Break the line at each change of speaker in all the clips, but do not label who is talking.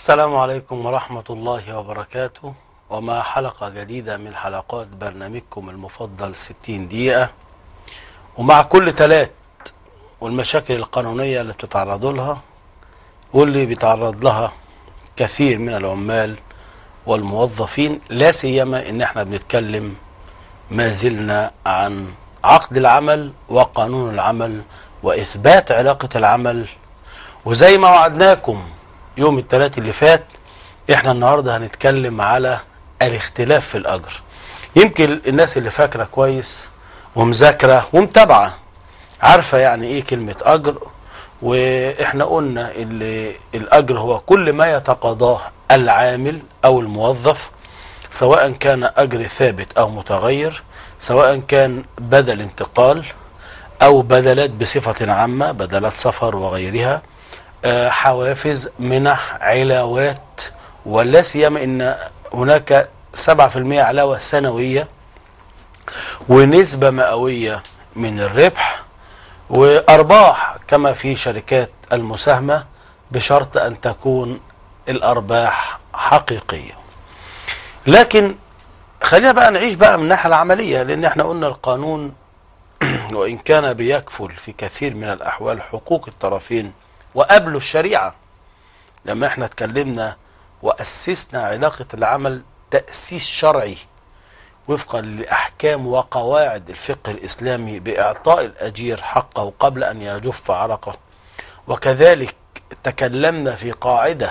السلام عليكم ورحمة الله وبركاته ومع حلقة جديدة من حلقات برنامجكم المفضل 60 دقيقة ومع كل تلات والمشاكل القانونية اللي بتتعرضوا لها واللي بيتعرض لها كثير من العمال والموظفين لا سيما ان احنا بنتكلم ما زلنا عن عقد العمل وقانون العمل واثبات علاقة العمل وزي ما وعدناكم يوم الثلاث اللي فات احنا النهارده هنتكلم على الاختلاف في الاجر يمكن الناس اللي فاكره كويس ومذاكره ومتابعه عارفه يعني ايه كلمه اجر واحنا قلنا اللي الاجر هو كل ما يتقاضاه العامل او الموظف سواء كان اجر ثابت او متغير سواء كان بدل انتقال او بدلات بصفه عامه بدلات سفر وغيرها آه، حوافز منح علاوات ولا سيما ان هناك 7% علاوه سنويه ونسبه مئويه من الربح وارباح كما في شركات المساهمه بشرط ان تكون الارباح حقيقيه لكن خلينا بقى نعيش بقى من الناحيه العمليه لان احنا قلنا القانون وان كان بيكفل في كثير من الاحوال حقوق الطرفين وقبلوا الشريعه لما احنا اتكلمنا واسسنا علاقه العمل تاسيس شرعي وفقا لاحكام وقواعد الفقه الاسلامي باعطاء الاجير حقه قبل ان يجف عرقه وكذلك تكلمنا في قاعده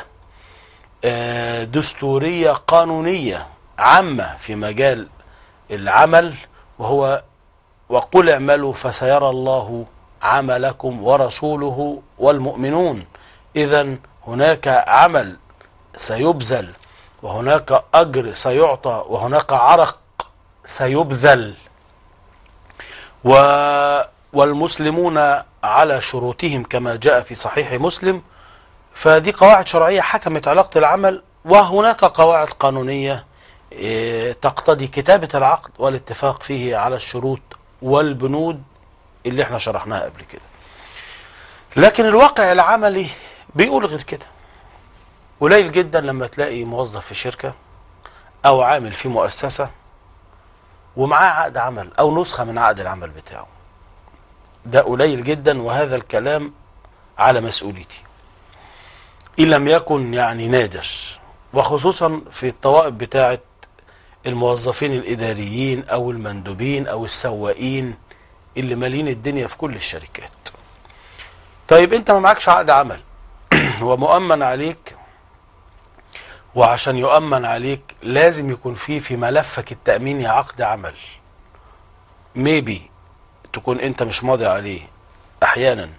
آه، دستوريه قانونيه عامه في مجال العمل وهو وقل اعملوا فسيرى الله عملكم ورسوله والمؤمنون اذا هناك عمل سيبذل وهناك اجر سيعطى وهناك عرق سيبذل و والمسلمون على شروطهم كما جاء في صحيح مسلم فدي قواعد شرعيه حكمت علاقه العمل وهناك قواعد قانونيه إيه، تقتضي كتابه العقد والاتفاق فيه على الشروط والبنود اللي احنا شرحناها قبل كده لكن الواقع العملي بيقول غير كده قليل جدا لما تلاقي موظف في شركة او عامل في مؤسسة ومعاه عقد عمل او نسخة من عقد العمل بتاعه ده قليل جدا وهذا الكلام على مسؤوليتي ان لم يكن يعني نادر وخصوصا في الطوائف بتاعه الموظفين الاداريين او المندوبين او السواقين اللي مالين الدنيا في كل الشركات طيب انت ما معكش عقد عمل ومؤمن عليك وعشان يؤمن عليك لازم يكون فيه في ملفك التأميني عقد عمل ميبي تكون انت مش ماضي عليه احيانا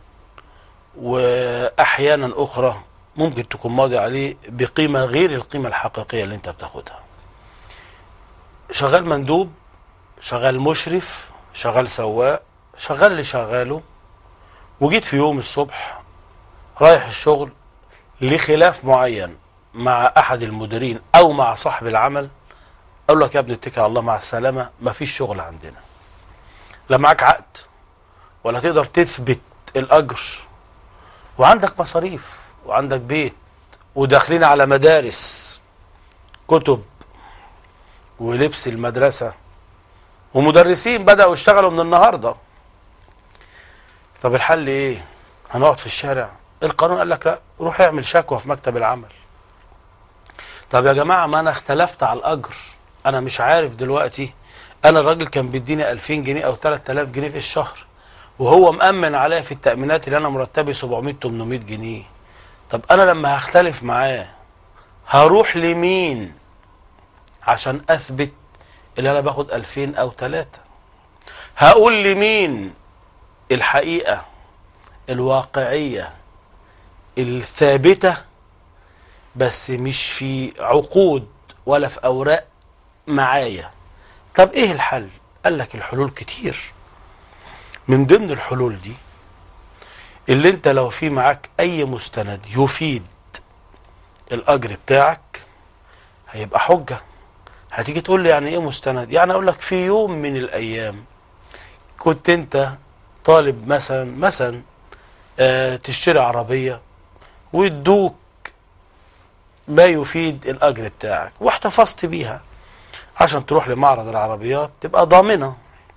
واحيانا اخرى ممكن تكون ماضي عليه بقيمة غير القيمة الحقيقية اللي انت بتاخدها شغال مندوب شغال مشرف شغال سواق شغال اللي شغاله وجيت في يوم الصبح رايح الشغل لخلاف معين مع احد المديرين او مع صاحب العمل اقول لك يا ابني اتكل على الله مع السلامه مفيش شغل عندنا لا معاك عقد ولا تقدر تثبت الاجر وعندك مصاريف وعندك بيت وداخلين على مدارس كتب ولبس المدرسه ومدرسين بدأوا يشتغلوا من النهاردة طب الحل ايه هنقعد في الشارع القانون قال لك لا روح اعمل شكوى في مكتب العمل طب يا جماعة ما انا اختلفت على الاجر انا مش عارف دلوقتي انا الراجل كان بيديني 2000 جنيه او 3000 جنيه في الشهر وهو مأمن عليا في التأمينات اللي انا مرتبي 700 800 جنيه طب انا لما هختلف معاه هروح لمين عشان اثبت اللي انا باخد 2000 او 3 هقول لمين الحقيقة الواقعية الثابتة بس مش في عقود ولا في اوراق معايا طب ايه الحل قال لك الحلول كتير من ضمن الحلول دي اللي انت لو في معاك اي مستند يفيد الاجر بتاعك هيبقى حجه هتيجي تقول لي يعني ايه مستند يعني اقول لك في يوم من الايام كنت انت طالب مثلا مثلا آه تشتري عربيه ويدوك ما يفيد الاجر بتاعك واحتفظت بيها عشان تروح لمعرض العربيات تبقى ضامنه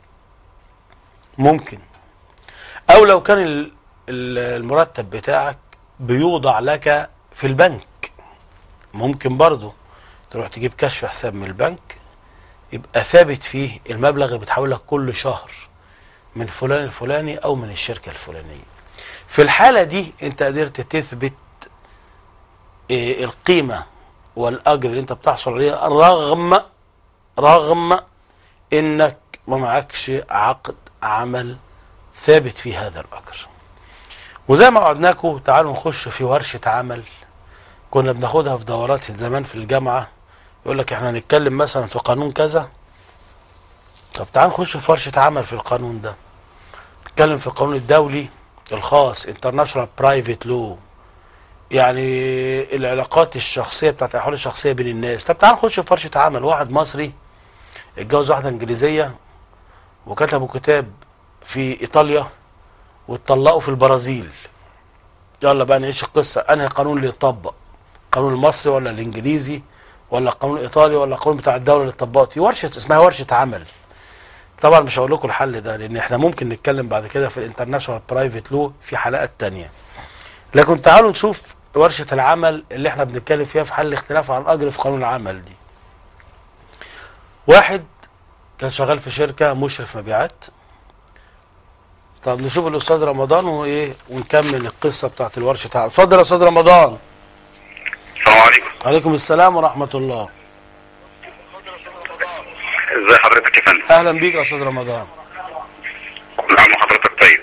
ممكن او لو كان ال- ال- المرتب بتاعك بيوضع لك في البنك ممكن برضه تروح تجيب كشف حساب من البنك يبقى ثابت فيه المبلغ اللي بتحول لك كل شهر من فلان الفلاني او من الشركه الفلانيه في الحاله دي انت قدرت تثبت إيه القيمه والاجر اللي انت بتحصل عليه رغم رغم انك ما معكش عقد عمل ثابت في هذا الاجر وزي ما وعدناكم تعالوا نخش في ورشه عمل كنا بناخدها في دورات زمان في الجامعه يقول لك احنا هنتكلم مثلا في قانون كذا طب تعال نخش في ورشه عمل في القانون ده نتكلم في القانون الدولي الخاص انترناشونال برايفت لو يعني العلاقات الشخصيه بتاعت الاحوال الشخصيه بين الناس طب تعال نخش في ورشه عمل واحد مصري اتجوز واحده انجليزيه وكتبوا كتاب في ايطاليا واتطلقوا في البرازيل يلا بقى نعيش القصه انهي قانون اللي يطبق القانون المصري ولا الانجليزي ولا القانون الايطالي ولا القانون بتاع الدوله اللي طبقت ورشه اسمها ورشه عمل طبعا مش هقول لكم الحل ده لان احنا ممكن نتكلم بعد كده في الانترناشونال برايفت لو في حلقات تانية لكن تعالوا نشوف ورشه العمل اللي احنا بنتكلم فيها في حل الاختلاف عن الاجر في قانون العمل دي واحد كان شغال في شركه مشرف مبيعات طب نشوف الاستاذ رمضان وايه ونكمل القصه بتاعت الورشه عمل اتفضل يا استاذ رمضان
السلام عليكم
عليكم السلام ورحمه الله
ازي حضرتك يا فندم
اهلا بيك يا استاذ رمضان
كل عام وحضرتك طيب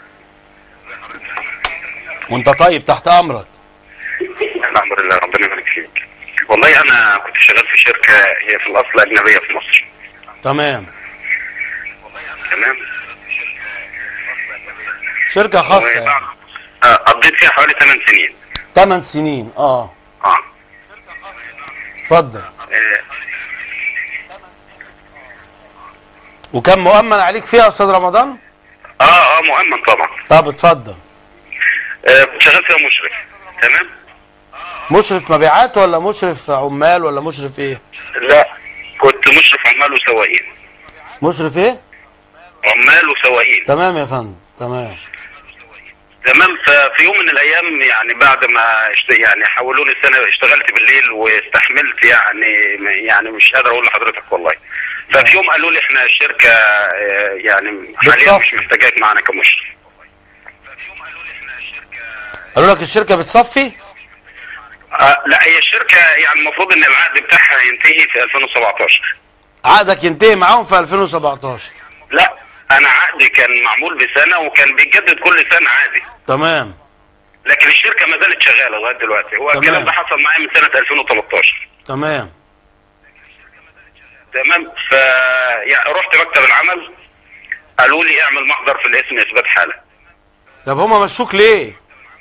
وانت طيب تحت امرك
الحمد لله ربنا يبارك فيك والله انا كنت شغال في شركه هي في الاصل اجنبيه في مصر
تمام
تمام
شركه خاصه يعني.
وبعد- آه، قضيت فيها حوالي 8 سنين
8 سنين اه
اه
اتفضل
آه،
وكان مؤمن عليك فيها يا استاذ رمضان
اه اه مؤمن طبعا
طب اتفضل
آه، كنت شغال فيها مشرف تمام
مشرف مبيعات ولا مشرف عمال ولا مشرف ايه
لا كنت مشرف عمال وسواقين
مشرف ايه
عمال وسواقين
تمام يا فندم تمام
تمام ففي يوم من الايام يعني بعد ما اشت... يعني حولوني السنه اشتغلت بالليل واستحملت يعني يعني مش قادر اقول لحضرتك والله ففي يوم قالوا لي احنا الشركه آه، يعني حاليا
بتصفي.
مش محتاجاك معانا كمشرف
قالوا لك الشركه بتصفي
آه لا هي الشركه يعني المفروض ان العقد بتاعها ينتهي في 2017
عقدك ينتهي معاهم في 2017
لا انا عقدي كان معمول بسنه وكان بيتجدد كل سنه عادي
تمام
لكن الشركه ما زالت شغاله لغايه دلوقتي هو
تمام.
الكلام ده حصل معايا من سنه 2013
تمام
تمام ف يعني رحت مكتب العمل قالوا لي اعمل محضر في الاسم اثبات حاله
طب هما مشوك ليه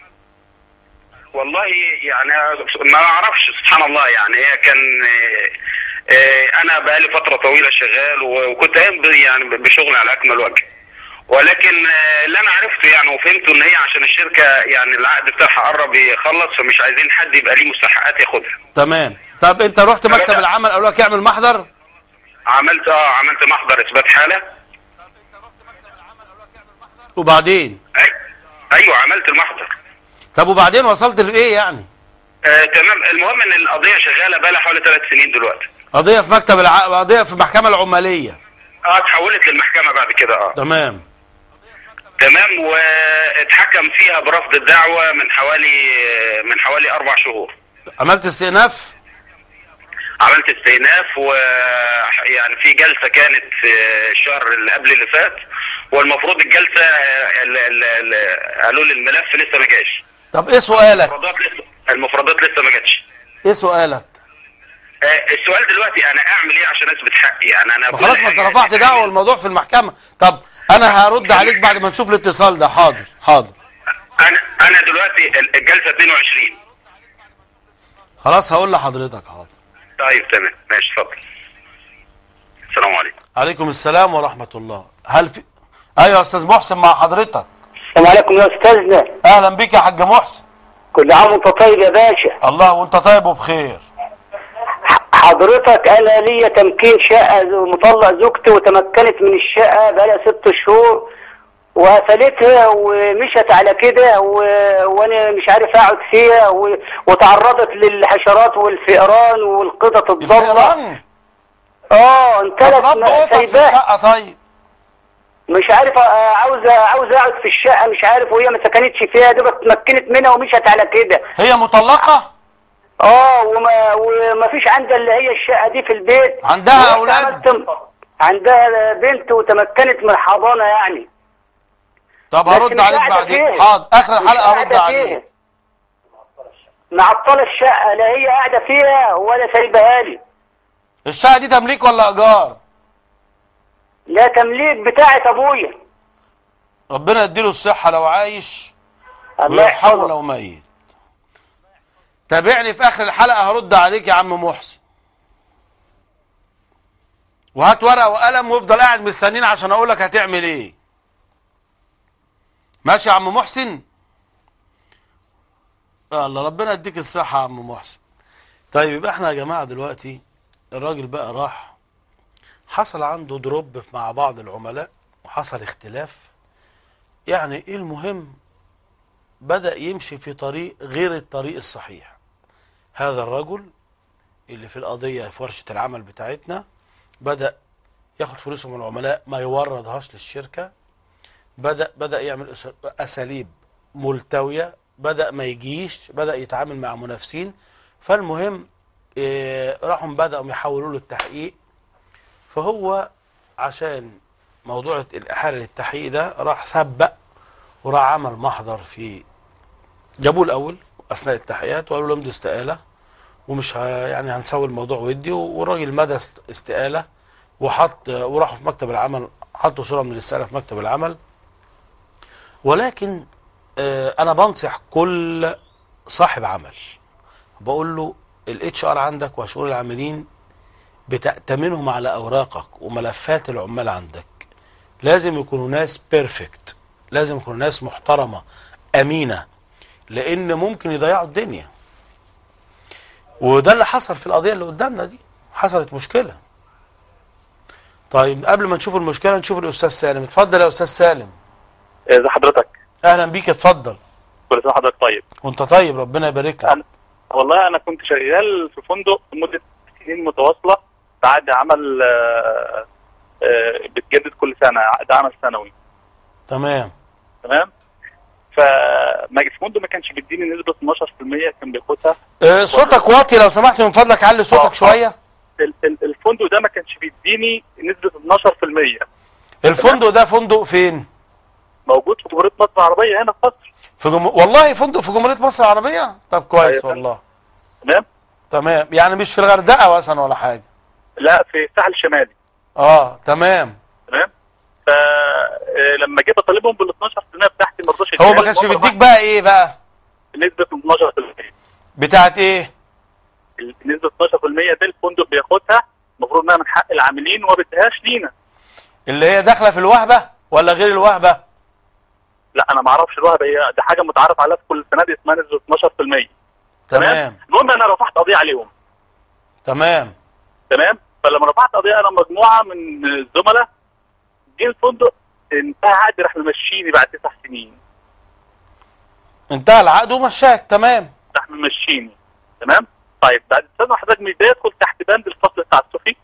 والله يعني ما اعرفش سبحان الله يعني هي كان آه، آه، انا بقالي فتره طويله شغال و- وكنت قايم ب- يعني بشغل على اكمل وجه ولكن آه، اللي انا عرفته يعني وفهمته ان هي عشان الشركه يعني العقد بتاعها قرب يخلص فمش عايزين حد يبقى ليه مستحقات ياخدها
تمام طب انت رحت مكتب العمل قالوا لك اعمل محضر
عملت اه عملت محضر اثبات حاله
وبعدين
أي- ايوه عملت المحضر
طب وبعدين وصلت لايه يعني
آه تمام المهم ان القضيه شغاله بقى لها حوالي ثلاث سنين دلوقتي
قضيه في مكتب الع... قضيه في المحكمه العماليه
اه اتحولت للمحكمه بعد كده اه
تمام
تمام واتحكم فيها برفض الدعوه من حوالي من حوالي اربع شهور
عملت استئناف
عملت استئناف و يعني في جلسه كانت آه، الشهر اللي قبل اللي فات والمفروض الجلسه آه، ال- ال- ال- قالوا لي الملف لسه ما جاش
طب ايه سؤالك
المفردات لسه المفردات لسه ما جاتش
ايه سؤالك
آه، السؤال دلوقتي انا اعمل ايه عشان اثبت حقي يعني انا
ما خلاص ما انت رفعت دعوه والموضوع في المحكمه طب انا هرد عليك بعد ما نشوف الاتصال ده حاضر حاضر
انا انا دلوقتي الجلسه 22
خلاص هقول لحضرتك حاضر
طيب تمام ماشي اتفضل السلام عليكم
عليكم السلام ورحمه الله هل في ايوه يا استاذ محسن مع حضرتك
السلام عليكم يا استاذنا
اهلا بك يا حاج محسن
كل عام وانت طيب يا باشا
الله وانت طيب وبخير
حضرتك انا ليا تمكين شقه ز- مطلق زوجتي وتمكنت من الشقه بقالها ست شهور وقفلتها ومشت على كده و... وانا مش عارف اقعد فيها و... وتعرضت للحشرات والفئران والقطط الضاله
الفئران
اه
طب
انتلت
رب
ما-
قطط في
سايباها
الشقه طيب
مش عارف آه، عاوزه عاوزه اقعد في الشقه مش عارف وهي ما سكنتش فيها دوبك اتمكنت منها ومشت على كده
هي مطلقه
اه وما وما فيش عندها اللي هي الشقه دي في البيت
عندها
ورحت
أولاد؟
عملت- عندها بنت وتمكنت من الحضانه يعني
طب
بس
هرد
مش
عليك
قاعدة
بعدين
فيها.
حاضر اخر
مش
الحلقه هرد
قاعدة
عليك
فيها. معطله الشقه لا هي قاعده فيها ولا سايبها لي
الشقه دي تمليك ولا ايجار
لا تمليك بتاعت ابويا
ربنا يديله الصحه لو عايش
الله
ويرحمه
يحفظه
لو ميت تابعني في اخر الحلقه هرد عليك يا عم محسن وهات ورقه وقلم وافضل قاعد مستنيني عشان اقول لك هتعمل ايه ماشي يا عم محسن الله ربنا يديك الصحه يا عم محسن طيب يبقى احنا يا جماعه دلوقتي الراجل بقى راح حصل عنده دروب مع بعض العملاء وحصل اختلاف يعني ايه المهم بدأ يمشي في طريق غير الطريق الصحيح هذا الرجل اللي في القضية في ورشة العمل بتاعتنا بدأ ياخد فلوسه من العملاء ما يوردهاش للشركة بدأ بدأ يعمل أس- أساليب ملتوية بدأ ما يجيش بدأ يتعامل مع منافسين فالمهم إيه، راحوا بدأوا يحولوا له التحقيق فهو عشان موضوع الإحالة للتحقيق ده راح سبق وراح عمل محضر في جابوه الاول اثناء التحقيقات وقالوا له امضي استقاله ومش ه... يعني هنسوي الموضوع ودي والراجل مدى است- استقاله وحط وراحوا في مكتب العمل حطوا صوره من الاستقاله في مكتب العمل ولكن آه انا بنصح كل صاحب عمل بقول له الاتش ار عندك وشؤون العاملين بتأتمنهم على اوراقك وملفات العمال عندك لازم يكونوا ناس بيرفكت لازم يكونوا ناس محترمة أمينة لأن ممكن يضيعوا الدنيا وده اللي حصل في القضية اللي قدامنا دي حصلت مشكلة طيب قبل ما نشوف المشكلة نشوف الأستاذ سالم اتفضل يا أستاذ سالم
ازي حضرتك
أهلا بيك اتفضل
كل سنه حضرتك طيب
وانت طيب ربنا يبارك لك
أنا والله انا كنت شغال في فندق لمده سنين متواصله بعد عمل آه، آه، بتجدد كل سنه عقد عمل سنوي
تمام
تمام فما الفندق ما كانش بيديني نسبه 12% كان بياخدها
اه صوتك واطي لو سمحت من فضلك علي صوتك
آه.
شوية
ال- ال- الفندق ده ما كانش بيديني نسبه 12%
الفندق ده فندق فين
موجود في جمهوريه مصر العربيه هنا في مصر
في جم... والله فندق في جمهورية مصر العربية طب كويس
أيوة.
والله
تمام
تمام يعني مش في الغردقة مثلا ولا حاجة
لا في الساحل الشمالي
اه تمام
تمام فلما جيت اطالبهم بال 12% بتاعتي ما رضوش
هو ما
يديها لي.
كانش
هم
بيديك بقى ايه بقى
نسبه 12%
بتاعت ايه
نسبه 12% دي الفندق بياخدها المفروض انها من حق العاملين وما بيديهاش لينا
اللي هي داخله في الوهبه ولا غير الوهبه
لا انا ما اعرفش الوهبه هي دي حاجه متعارف عليها في كل الفنادق اسمها نسبه 12%
تمام
المهم انا رفعت قضيه عليهم
تمام
تمام فلما رفعت قضيه انا مجموعه من الزملاء جه الفندق انتهى عقدي راح ممشيني بعد تسع سنين
انتهى العقد ومشاك تمام
راح ممشيني تمام طيب بعد سنه حضرتك مش ده يدخل تحت بند الفصل التعسفي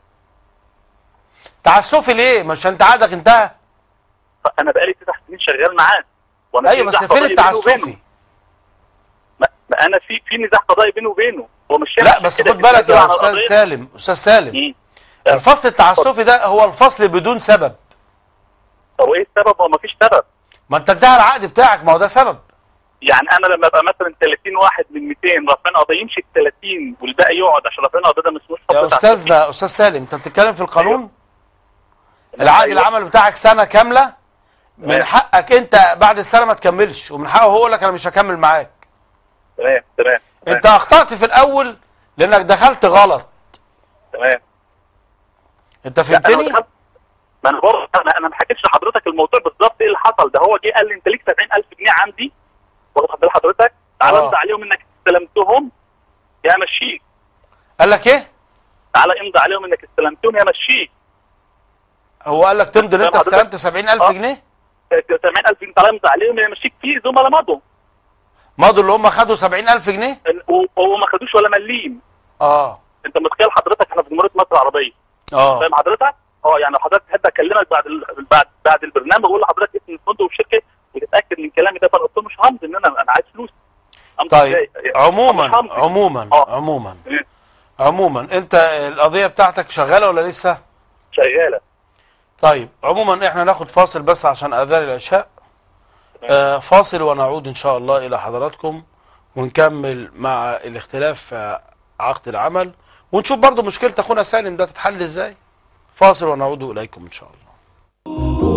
تعسفي ليه مش انت عقدك انتهى
انا بقالي تسع سنين شغال معاه وانا في
ايوه بس
نزاع
فين
قضائي بيني وبينه.
التعسفي
ما ما انا في في نزاع قضائي بيني وبينه هو مش
لا بس خد بالك يا استاذ سالم استاذ سالم
مم.
الفصل التعسفي ده هو الفصل بدون سبب
طب وايه السبب هو ما فيش سبب
ما انت انتهى العقد بتاعك ما هو ده سبب
يعني انا لما ابقى مثلا 30 واحد من 200 رافعين قضيه يمشي ال 30 والباقي يقعد عشان رافعين قضيه ده مش مش
يا استاذنا استاذ سالم انت بتتكلم في القانون العقد
أيوة.
العمل بتاعك سنه كامله من
تمام.
حقك انت بعد السنه ما تكملش ومن حقه هو يقول لك انا مش هكمل معاك
تمام تمام تمام،
انت اخطأت في الاول لانك دخلت غلط
تمام
انت
لا، أنا
فهمتني
دخلت- ما انا برضه انا انا ما حكيتش لحضرتك الموضوع بالظبط ايه اللي حصل ده هو جه قال لي انت ليك 70000 جنيه عندي واخد بال حضرتك تعالى
آه.
امضي عليهم انك استلمتهم يا مشيك
قال لك ايه
تعالى امضي عليهم انك استلمتهم يا مشيك
هو قال لك تمضي ان انت
فاهم حضرتك؟
استلمت 70000
آه.
جنيه
70000 جنيه تعالى امضي عليهم يا مشيك في زملاء مضوا
مضوا اللي هم خدوا 70000 جنيه
وهو ما خدوش ولا مليم
اه
انت متخيل حضرتك احنا في جمهوريه مصر العربيه
اه
فاهم حضرتك؟ اه يعني لو حضرتك تحب اكلمك بعد ال... بعد بعد البرنامج واقول لحضرتك اسم الفندق والشركه وتتاكد من كلامي ده فانا قلت له مش همضي ان انا انا عايز فلوس أمضي
طيب
إزاي؟ مش
عموما
همضي.
عموما
آه.
عموما
إيه؟
عموما انت القضيه بتاعتك شغاله ولا لسه
شغاله
طيب عموما احنا ناخد فاصل بس عشان اذان العشاء آه فاصل ونعود ان شاء الله الى حضراتكم ونكمل مع الاختلاف في عقد العمل ونشوف برضو مشكلة اخونا سالم ده تتحل ازاي فاصل ونعود اليكم ان شاء الله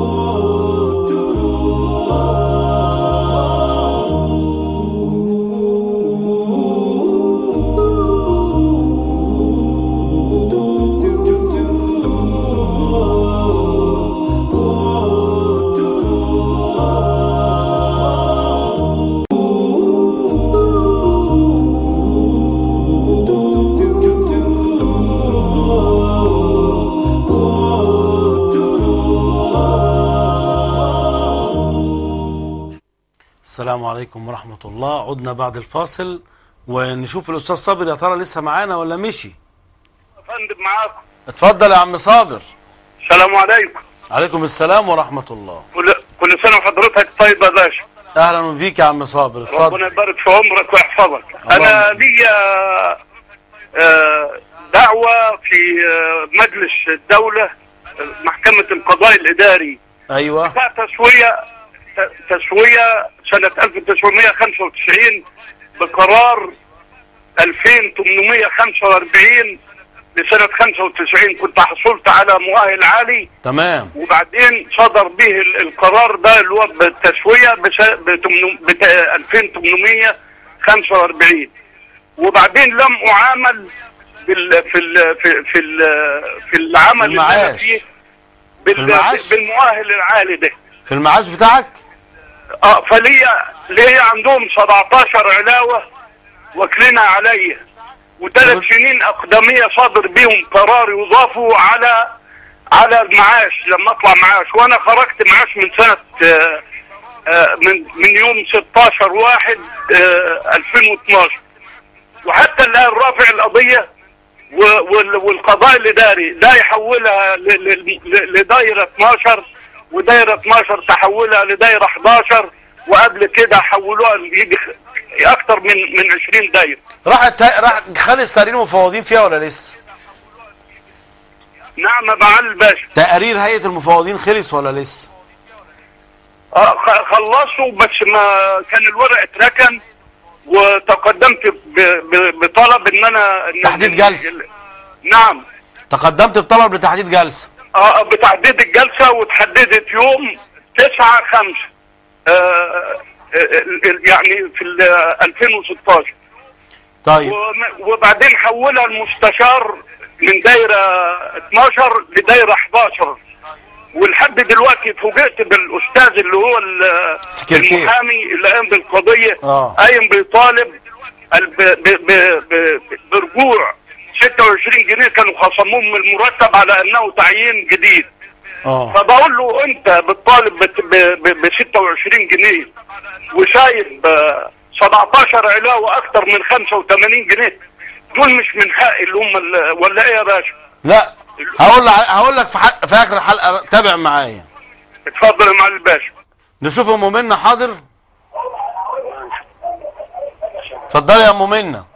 السلام عليكم ورحمة الله عدنا بعد الفاصل ونشوف الأستاذ صابر يا ترى لسه معانا ولا مشي
فندم معاكم
اتفضل يا عم صابر
السلام عليكم
عليكم السلام ورحمة الله
كل كل سنه وحضرتك طيب يا باشا
أهلا بيك يا عم صابر
ربنا
اتفضل
يبارك في عمرك ويحفظك
اللهم
انا
آمين.
لي آه، دعوه في آه، مجلس الدوله آه، محكمه القضاء الاداري
أيوه
بتاع تسويه ت- تسويه سنه 1995 بقرار 2845 لسنه 95 كنت حصلت على مؤهل عالي
تمام
وبعدين صدر به ال- القرار ده اللي هو بالتسويه بس- بتمن- بت- 2845 وبعدين لم اعامل بال في ال في في ال في العمل اللي انا
المعاش.
فيه
في
بال
المعاش؟
بالمؤهل العالي ده
في المعاش بتاعك
اه فليا ليا عندهم 17 علاوه واكلنا عليا وثلاث
طب-
سنين اقدميه صادر بيهم قرار يضافوا على على المعاش لما اطلع معاش وانا خرجت معاش من سنه آه، آه، من من يوم 16 واحد آه، 2012 وحتى الان رافع القضيه و- وال- والقضاء الاداري ده يحولها ل- ل- ل- لدايره 12 ودايره 12 تحولها لدايره 11 وقبل كده حولوها يجي خ- اكتر من من 20 دايره
راح الت... راح خلص تقرير مفوضين فيها ولا لسه
نعم يا معالي الباشا
تقرير هيئة المفوضين خلص ولا لسه
آه، خ- خلصوا بس ما كان الورق اتركن وتقدمت ب- ب- بطلب ان انا إن-
تحديد جلسة.
نعم
تقدمت بطلب لتحديد جلسة
اه بتحديد الجلسة وتحددت يوم 9 5 آه يعني في ال 2016
طيب
وم- وبعدين حولها المستشار من دايرة 12 لدايرة 11 ولحد دلوقتي فوجئت بالاستاذ اللي هو ال-
سكرتير.
المحامي اللي قام بالقضيه
آه.
قايم بيطالب ال- ب- ب- ب- ب- برجوع 26 جنيه كانوا خصموهم من المرتب على انه تعيين جديد
اه
فبقول له انت بتطالب ب 26 جنيه وسايب آه، 17 علاوه اكتر من 85 جنيه دول مش من حقي اللي هم ال- ولا ايه يا باشا؟
لا هقول هقول لك في, حق في اخر الحلقه تابع معايا
اتفضل يا معالي الباشا
نشوف ام منى حاضر اتفضلي يا ام منى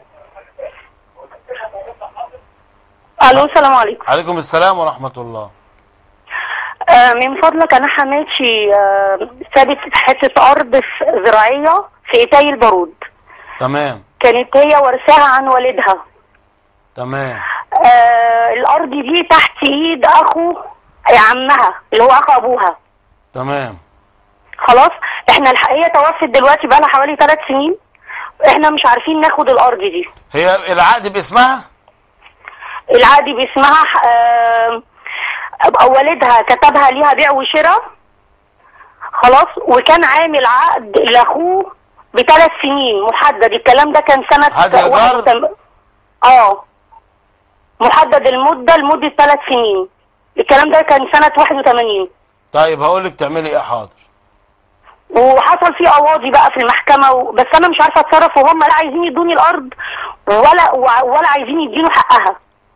الو السلام عليكم
عليكم السلام ورحمه الله
آه من فضلك انا حماتي آه سابت حته ارض في- زراعيه في ايتاي البارود
تمام
كانت هي ورثاها عن والدها
تمام
آه الارض دي تحت ايد اخو عمها اللي هو اخو ابوها
تمام
خلاص احنا الحقيقه توفت دلوقتي بقى لها حوالي ثلاث سنين احنا مش عارفين ناخد الارض دي
هي العقد باسمها
العقد باسمها آه والدها كتبها ليها بيع وشراء خلاص وكان عامل عقد لاخوه بثلاث سنين محدد الكلام ده كان سنة
عقد إيجار؟
81 اه محدد المدة لمدة ثلاث سنين الكلام ده كان سنة 81
طيب هقول لك تعملي ايه حاضر
وحصل فيه قواضي بقى في المحكمة و... بس أنا مش عارفة أتصرف وهم لا عايزين يدوني الأرض ولا ولا عايزين يدينوا حقها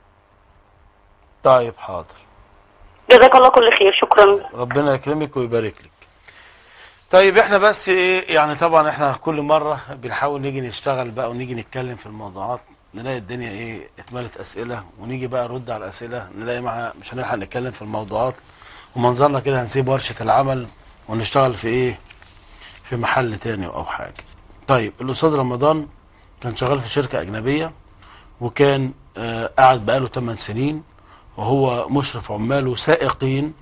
طيب حاضر
جزاك الله كل خير شكرا
ربنا يكرمك ويبارك لك طيب احنا بس ايه يعني طبعا احنا كل مرة بنحاول نيجي نشتغل بقى ونيجي نتكلم في الموضوعات نلاقي الدنيا ايه اتملت اسئلة ونيجي بقى نرد على الاسئلة نلاقي مع مش هنلحق نتكلم في الموضوعات ومنظرنا كده هنسيب ورشة العمل ونشتغل في ايه في محل تاني او حاجة طيب الاستاذ رمضان كان شغال في شركة اجنبية وكان آه قاعد بقاله 8 سنين وهو مشرف عماله سائقين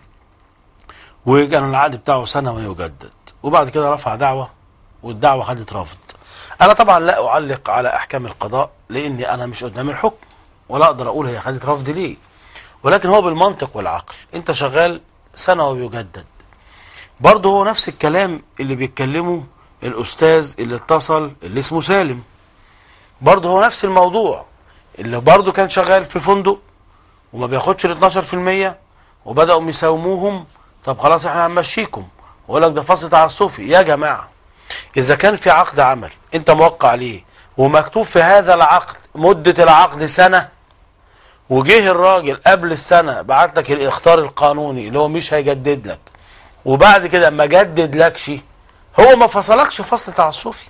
وكان العقد بتاعه سنة ويجدد وبعد كده رفع دعوة والدعوة خدت رفض أنا طبعا لا أعلق على أحكام القضاء لأني أنا مش قدام الحكم ولا أقدر أقول هي خدت رفض ليه ولكن هو بالمنطق والعقل أنت شغال سنة ويجدد برضه هو نفس الكلام اللي بيتكلمه الأستاذ اللي اتصل اللي اسمه سالم برضه هو نفس الموضوع اللي برضه كان شغال في فندق وما بياخدش ال 12% وبداوا يساوموهم طب خلاص احنا هنمشيكم ويقول لك ده فصل تعسفي يا جماعه اذا كان في عقد عمل انت موقع عليه ومكتوب في هذا العقد مده العقد سنه وجه الراجل قبل السنه بعت لك الاختار القانوني اللي هو مش هيجدد لك وبعد كده ما جدد لكش هو ما فصلكش فصل تعسفي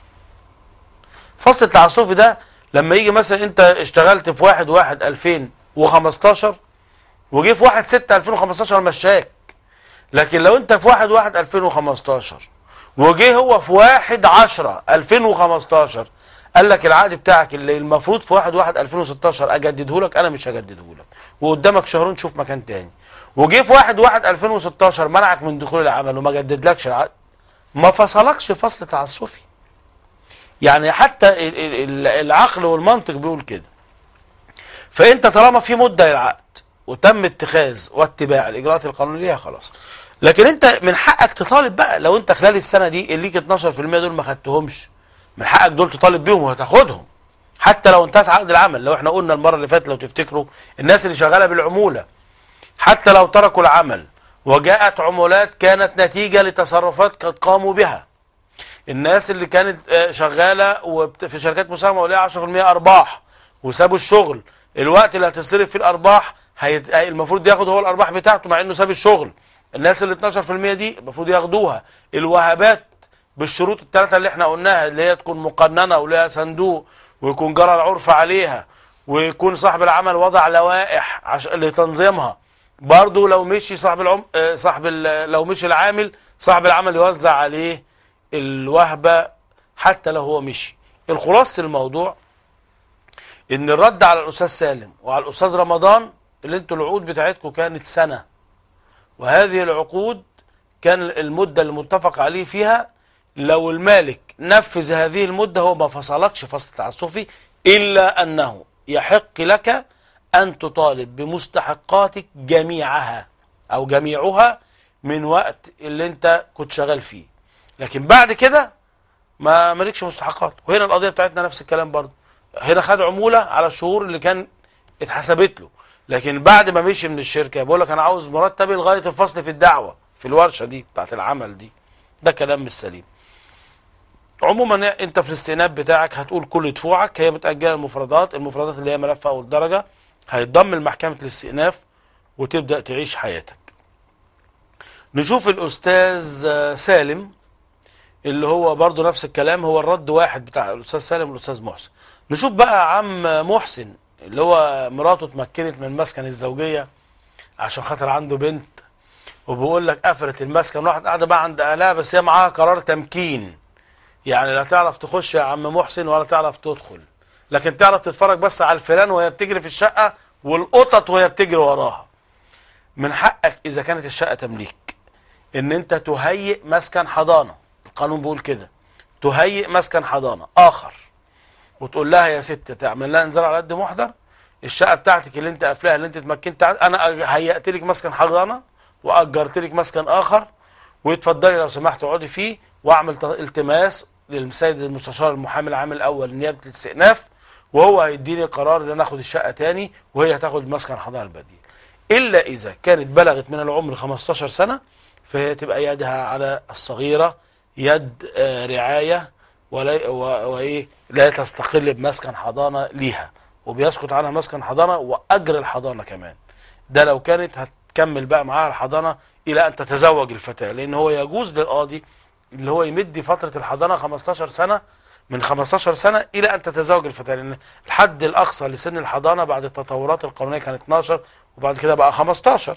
فصل التعسفي ده لما يجي مثلا انت اشتغلت في واحد واحد 2015 وجه في واحد 6 2015 مشاك لكن لو انت في واحد واحد 2015 وجه هو في واحد 10 2015 قال لك العقد بتاعك اللي المفروض في واحد واحد 2016 اجدده لك انا مش هجدده لك وقدامك شهرين شوف مكان تاني وجه في واحد واحد 2016 منعك من دخول العمل وما جددلكش العقد ما فصلكش فصل تعسفي يعني حتى ال- ال- ال- العقل والمنطق بيقول كده فانت طالما في مده للعقد وتم اتخاذ واتباع الاجراءات القانونيه ليها خلاص لكن انت من حقك تطالب بقى لو انت خلال السنه دي اللي ليك 12% دول ما خدتهمش من حقك دول تطالب بيهم وهتاخدهم حتى لو انتهت عقد العمل لو احنا قلنا المره اللي فاتت لو تفتكروا الناس اللي شغاله بالعموله حتى لو تركوا العمل وجاءت عمولات كانت نتيجه لتصرفات قد قاموا بها الناس اللي كانت آه، شغاله وبت- في شركات مساهمه وليها 10% ارباح وسابوا الشغل الوقت اللي هتصرف فيه الارباح هيت... هي- المفروض ياخد هو الارباح بتاعته مع انه ساب الشغل الناس اللي 12% دي المفروض ياخدوها الوهبات بالشروط الثلاثه اللي احنا قلناها اللي هي تكون مقننه ولها صندوق ويكون جرى العرف عليها ويكون صاحب العمل وضع لوائح عش... لتنظيمها برضه لو مشي صاحب العم... آه، صاحب ال... لو مشي العامل صاحب العمل يوزع عليه الوهبة حتى لو هو مشي الخلاصة الموضوع ان الرد على الاستاذ سالم وعلى الاستاذ رمضان اللي انتوا العقود بتاعتكم كانت سنة وهذه العقود كان المدة اللي متفق عليه فيها لو المالك نفذ هذه المدة هو ما فصلكش فصل تعسفي إلا أنه يحق لك أن تطالب بمستحقاتك جميعها أو جميعها من وقت اللي أنت كنت شغال فيه لكن بعد كده ما مالكش مستحقات وهنا القضية بتاعتنا نفس الكلام برضه هنا خد عمولة على الشهور اللي كان اتحسبت له لكن بعد ما مشي من الشركة بيقول لك أنا عاوز مرتبي لغاية الفصل في الدعوة في الورشة دي بتاعت العمل دي ده كلام مش سليم عموما انت في الاستئناف بتاعك هتقول كل دفوعك هي متأجلة المفردات المفردات اللي هي ملف اول درجة هيتضم لمحكمة الاستئناف وتبدأ تعيش حياتك نشوف الأستاذ آه، سالم اللي هو برضو نفس الكلام هو الرد واحد بتاع الأستاذ سالم والأستاذ محسن نشوف بقى عم محسن اللي هو مراته اتمكنت من المسكن الزوجية عشان خاطر عنده بنت وبيقول لك قفلت المسكن راحت قاعدة بقى عند أهلها بس هي معاها قرار تمكين يعني لا تعرف تخش يا عم محسن ولا تعرف تدخل لكن تعرف تتفرج بس على الفيران وهي بتجري في الشقة والقطط وهي بتجري وراها من حقك إذا كانت الشقة تمليك إن أنت تهيئ مسكن حضانة القانون بيقول كده تهيئ مسكن حضانة آخر وتقول لها يا ست تعمل لها انذار على قد محضر الشقة بتاعتك اللي أنت قافلاها اللي أنت اتمكنت عنها أنا هيأت لك مسكن حضانة وأجرت لك مسكن آخر ويتفضلي لو سمحت اقعدي فيه واعمل ت- التماس للسيد المستشار المحامي العام الاول نيابه الاستئناف وهو هيديني قرار ان انا اخد الشقه تاني وهي هتاخد مسكن حضانه البديل الا اذا كانت بلغت من العمر 15 سنه فهي تبقى يدها على الصغيره يد آه، رعايه ولا و- وايه لا تستقل بمسكن حضانه ليها وبيسقط عنها مسكن حضانه واجر الحضانه كمان ده لو كانت هتكمل بقى معاها الحضانه الى ان تتزوج الفتاه لان هو يجوز للقاضي اللي هو يمد فتره الحضانه 15 سنه من 15 سنه الى ان تتزوج الفتاه لان الحد الاقصى لسن الحضانه بعد التطورات القانونيه كان 12 وبعد كده بقى 15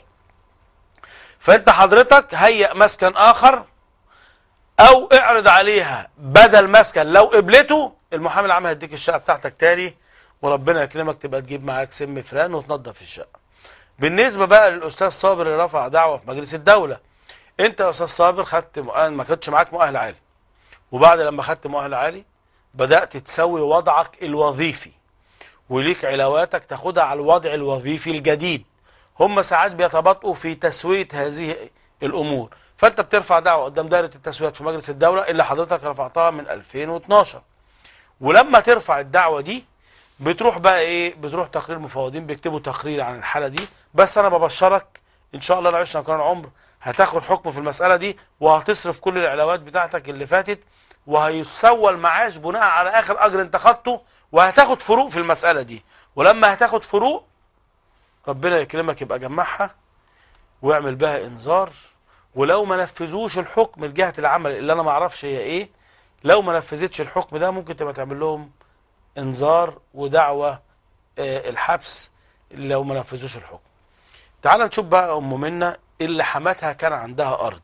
فانت حضرتك هيئ مسكن اخر او اعرض عليها بدل مسكن لو قبلته المحامي العام هيديك الشقه بتاعتك تاني وربنا يكرمك تبقى تجيب معاك سم فران وتنظف الشقه بالنسبه بقى للاستاذ صابر اللي رفع دعوه في مجلس الدوله انت يا استاذ صابر خدت مؤهل ما كنتش معاك مؤهل عالي وبعد لما خدت مؤهل عالي بدات تسوي وضعك الوظيفي وليك علاواتك تاخدها على الوضع الوظيفي الجديد هم ساعات بيتباطؤوا في تسويه هذه الامور فانت بترفع دعوه قدام دائره التسويات في مجلس الدوله اللي حضرتك رفعتها من 2012 ولما ترفع الدعوه دي بتروح بقى ايه بتروح تقرير مفوضين بيكتبوا تقرير عن الحاله دي بس انا ببشرك ان شاء الله لو عشنا كان العمر هتاخد حكم في المساله دي وهتصرف كل العلاوات بتاعتك اللي فاتت وهيسوى المعاش بناء على اخر اجر انت خدته وهتاخد فروق في المساله دي ولما هتاخد فروق ربنا يكرمك يبقى جمعها واعمل بها انذار ولو ما نفذوش الحكم لجهه العمل اللي انا ما اعرفش هي ايه لو ما نفذتش الحكم ده ممكن تبقى تعمل لهم انذار ودعوه آه، الحبس لو ما نفذوش الحكم تعال نشوف بقى ام منى اللي حماتها كان عندها ارض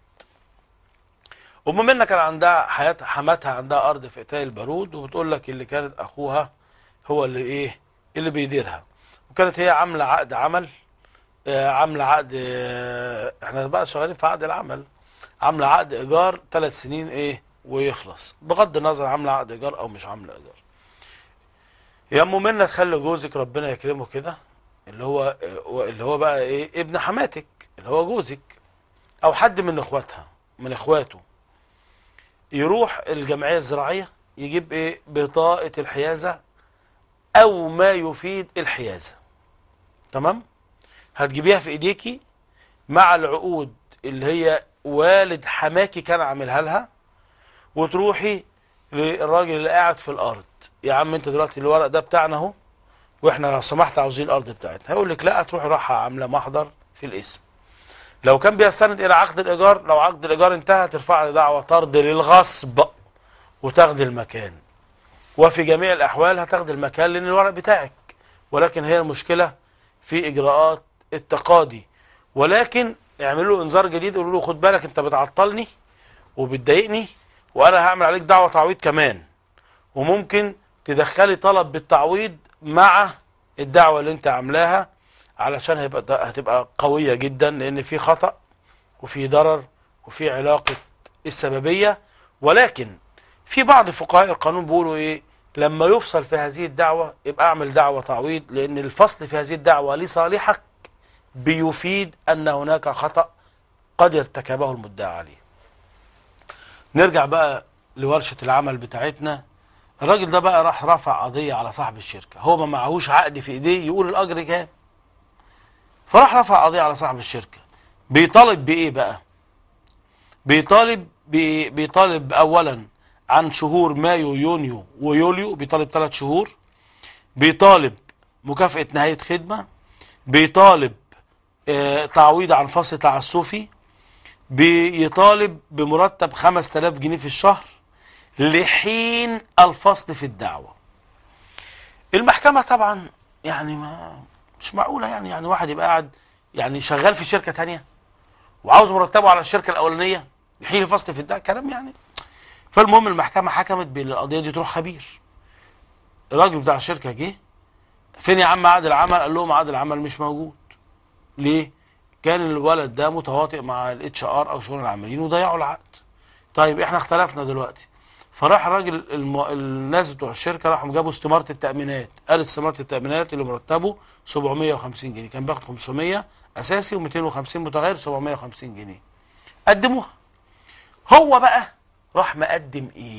ام منى كان عندها حياه حماتها عندها ارض في اتاي البارود وبتقول لك اللي كانت اخوها هو اللي ايه اللي بيديرها وكانت هي عامله عقد عمل آه، عامله عقد آه، احنا بقى شغالين في عقد العمل عامله عقد ايجار ثلاث سنين ايه ويخلص بغض النظر عامله عقد ايجار او مش عامله ايجار يا ام منى تخلي جوزك ربنا يكرمه كده اللي هو اللي هو بقى ايه ابن حماتك اللي هو جوزك او حد من اخواتها من اخواته يروح الجمعيه الزراعيه يجيب ايه بطاقه الحيازه او ما يفيد الحيازه تمام هتجيبيها في ايديكي مع العقود اللي هي والد حماكي كان عاملها لها وتروحي للراجل اللي قاعد في الارض يا عم انت دلوقتي الورق ده بتاعنا اهو واحنا لو سمحت عاوزين الارض بتاعتنا هيقول لك لا تروح راحه عامله محضر في الاسم لو كان بيستند الى عقد الايجار لو عقد الايجار انتهى ترفع لي دعوه طرد للغصب وتاخد المكان وفي جميع الاحوال هتاخد المكان لان الورق بتاعك ولكن هي المشكله في اجراءات التقاضي ولكن اعملوا له انذار جديد قولوا له خد بالك انت بتعطلني وبتضايقني وانا هعمل عليك دعوه تعويض كمان وممكن تدخلي طلب بالتعويض مع الدعوه اللي انت عاملاها علشان هيبقى هتبقى قويه جدا لان في خطا وفي ضرر وفي علاقه السببيه ولكن في بعض فقهاء القانون بيقولوا ايه لما يفصل في هذه الدعوه يبقى اعمل دعوه تعويض لان الفصل في هذه الدعوه لصالحك بيفيد ان هناك خطا قد ارتكبه المدعى عليه نرجع بقى لورشه العمل بتاعتنا الراجل ده بقى راح رفع قضيه على صاحب الشركه هو ما معهوش عقد في ايديه يقول الاجر كام فراح رفع قضيه على صاحب الشركه بيطالب بايه بقى بيطالب بي- بيطالب اولا عن شهور مايو يونيو ويوليو بيطالب ثلاث شهور بيطالب مكافأة نهاية خدمة بيطالب آه، تعويض عن فصل تعسفي بيطالب بمرتب 5000 جنيه في الشهر لحين الفصل في الدعوة المحكمة طبعا يعني ما مش معقولة يعني يعني واحد يبقى قاعد يعني شغال في شركة تانية وعاوز مرتبه على الشركة الأولانية لحين الفصل في الدعوة كلام يعني فالمهم المحكمة حكمت بان القضية دي تروح خبير الراجل بتاع الشركة جه فين يا عم عقد العمل قال لهم عقد العمل مش موجود ليه كان الولد ده متواطئ مع الاتش ار او شؤون العاملين وضيعوا العقد طيب احنا اختلفنا دلوقتي فراح الراجل الم... الناس بتوع الشركه راحوا جابوا استماره التامينات قال استماره التامينات اللي مرتبه 750 جنيه كان بياخد 500 اساسي و250 متغير 750 جنيه قدموها هو بقى راح مقدم ايه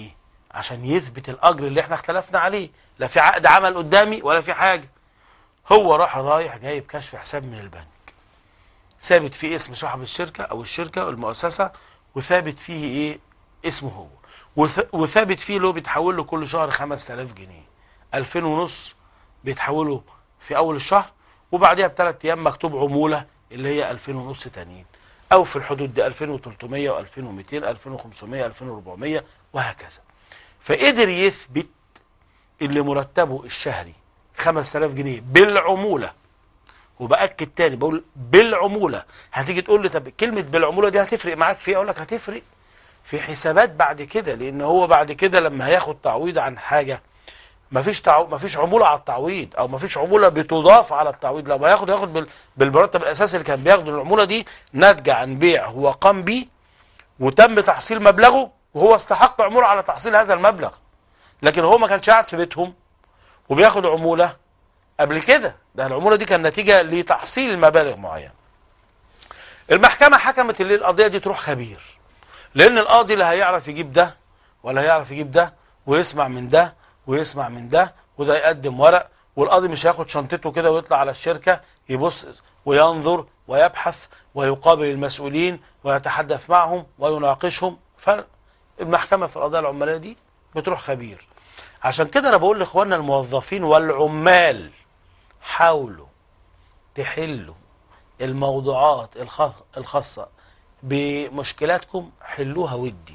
عشان يثبت الاجر اللي احنا اختلفنا عليه لا في عقد عمل قدامي ولا في حاجه هو راح رايح جايب كشف حساب من البنك ثابت فيه اسم صاحب الشركه او الشركه او المؤسسه وثابت فيه ايه اسمه هو وث- وثابت فيه له بيتحول له كل شهر 5000 جنيه 2000 ونص بيتحولوا في اول الشهر وبعديها بثلاث ايام مكتوب عموله اللي هي 2000 ونص تانيين او في الحدود دي 2300 و2200 2500 2400 وهكذا فقدر يثبت اللي مرتبه الشهري 5000 جنيه بالعموله وباكد تاني بقول بالعموله هتيجي تقول لي طب كلمه بالعموله دي هتفرق معاك في إيه؟ اقول لك هتفرق في حسابات بعد كده لان هو بعد كده لما هياخد تعويض عن حاجه مفيش تعو... مفيش عموله على التعويض او مفيش عموله بتضاف على التعويض لما ياخد ياخد بال... بالمرتب الاساسي اللي كان بياخده العموله دي ناتجه عن بيع هو قام بيه وتم تحصيل مبلغه وهو استحق عموله على تحصيل هذا المبلغ لكن هو ما كانش قاعد في بيتهم وبياخد عموله قبل كده ده العموله دي كان نتيجه لتحصيل مبالغ معينه المحكمه حكمت ان القضيه دي تروح خبير لان القاضي لا هيعرف يجيب ده ولا هيعرف يجيب ده ويسمع من ده ويسمع من ده وده يقدم ورق والقاضي مش هياخد شنطته كده ويطلع على الشركه يبص وينظر ويبحث ويقابل المسؤولين ويتحدث معهم ويناقشهم فالمحكمه في القضايا العماليه دي بتروح خبير عشان كده انا بقول لاخواننا الموظفين والعمال حاولوا تحلوا الموضوعات الخاص- الخاصه بمشكلاتكم حلوها ودي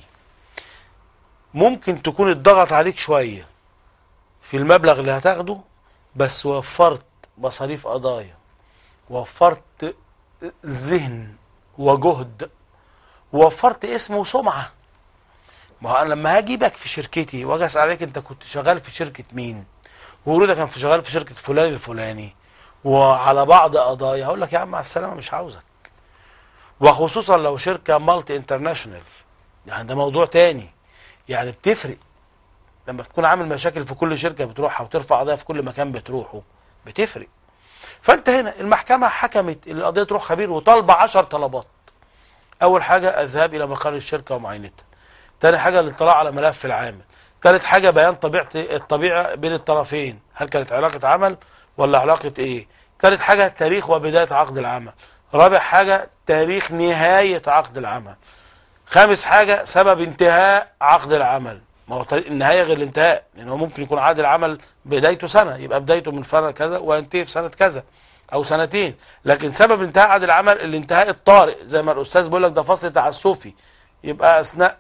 ممكن تكون الضغط عليك شويه في المبلغ اللي هتاخده بس وفرت مصاريف قضايا وفرت ذهن وجهد ووفرت اسم وسمعه ما هو انا لما هجيبك في شركتي واجي اسال عليك انت كنت شغال في شركه مين ويقولوا ده كان في شغال في شركه فلان الفلاني وعلى بعض قضايا هقول لك يا عم مع السلامه مش عاوزك وخصوصا لو شركه مالتي انترناشونال يعني ده موضوع تاني يعني بتفرق لما تكون عامل مشاكل في كل شركه بتروحها وترفع قضايا في كل مكان بتروحه بتفرق فانت هنا المحكمه حكمت ان القضيه تروح خبير وطالبه 10 طلبات اول حاجه الذهاب الى مقر الشركه ومعاينتها تاني حاجه الاطلاع على ملف العامل تالت حاجه بيان طبيعه الطبيعه بين الطرفين هل كانت علاقه عمل ولا علاقه ايه تالت حاجه تاريخ وبدايه عقد العمل رابع حاجه تاريخ نهايه عقد العمل خامس حاجه سبب انتهاء عقد العمل ما هو طريق النهايه غير الانتهاء لان هو ممكن يكون عقد العمل بدايته سنه يبقى بدايته من سنه كذا وينتهي في سنه كذا او سنتين لكن سبب انتهاء عقد العمل الانتهاء الطارئ زي ما الاستاذ بيقول لك ده فصل تعسفي يبقى اثناء